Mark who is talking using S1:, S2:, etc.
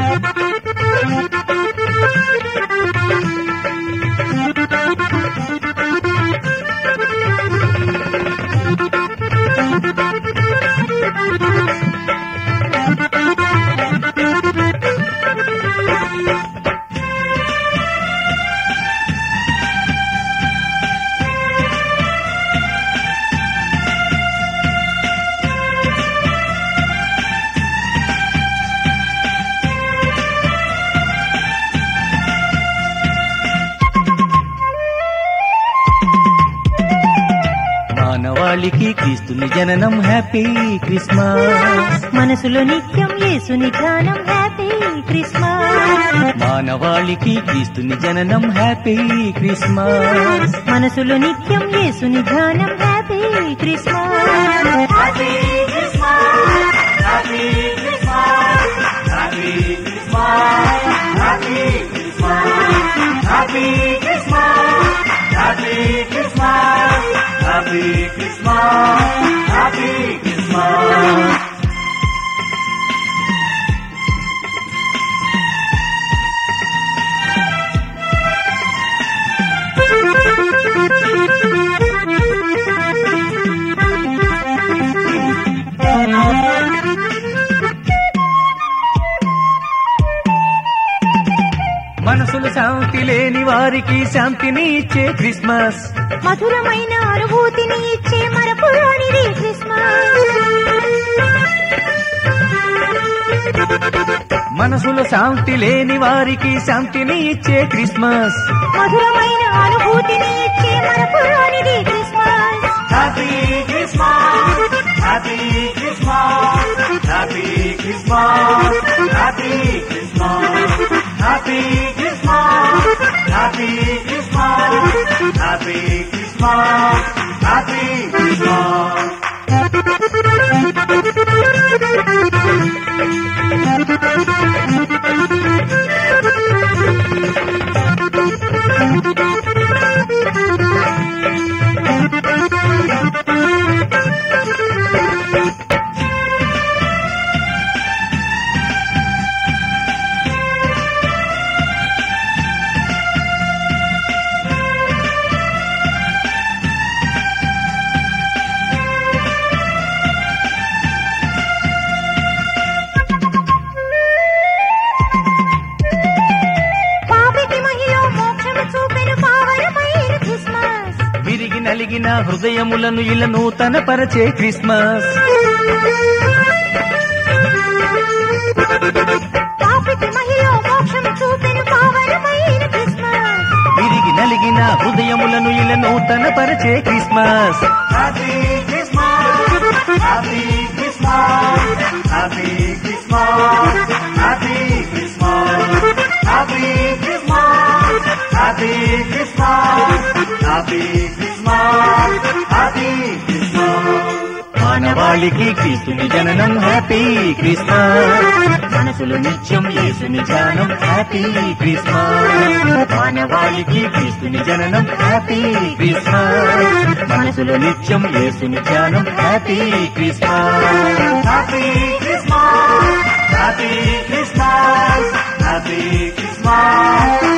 S1: మానవాళికి క్రీస్తుని జననం హ్యాపీ క్రిస్మస్
S2: మనసులో నిత్యం యేసుని ధ్యానం హ్యాపీ క్రిస్మస్
S1: మానవాళికి క్రీస్తుని జననం హ్యాపీ క్రిస్మస్
S2: మనసులో నిత్యం యేసుని ధ్యానం హ్యాపీ క్రిస్మస్
S1: మనసులు శాంతి లేని వారికి శాంతిని ఇచ్చే క్రిస్మస్
S2: మధురమైన అనుభూతిని ఇచ్చే మరపురానిది క్రిస్మస్
S1: మనసులో శాంతి లేని వారికి శాంతిని ఇచ్చే క్రిస్మస్
S2: మధురమైన అనుభూతిని ఇచ్చే మరపురానిది క్రిస్మస్ పాపికి మహిళ మోక్షము చూపెను పావనమైన క్రిస్మస్
S1: విరిగి నలిగిన హృదయములను ఇలా నూతన పరచే క్రిస్మస్
S2: పాపికి మహిళ మోక్షము చూపెను పావనమైన క్రిస్మస్
S1: విరిగి నలిగిన హృదయములను ఇలా నూతన పరచే క్రిస్మస్ మానవాళికి క్రీస్తుని జననం హ్యాపీ క్రిస్మస్ మనసులో నిత్యం యేసుని ధ్యానం హ్యాపీ క్రిస్మస్ మానవాళికి క్రీస్తుని జననం హ్యాపీ క్రిస్మస్ మనసులో నిత్యం యేసుని ధ్యానం happy Christmas happy Christmas happy Christmas happy Christmas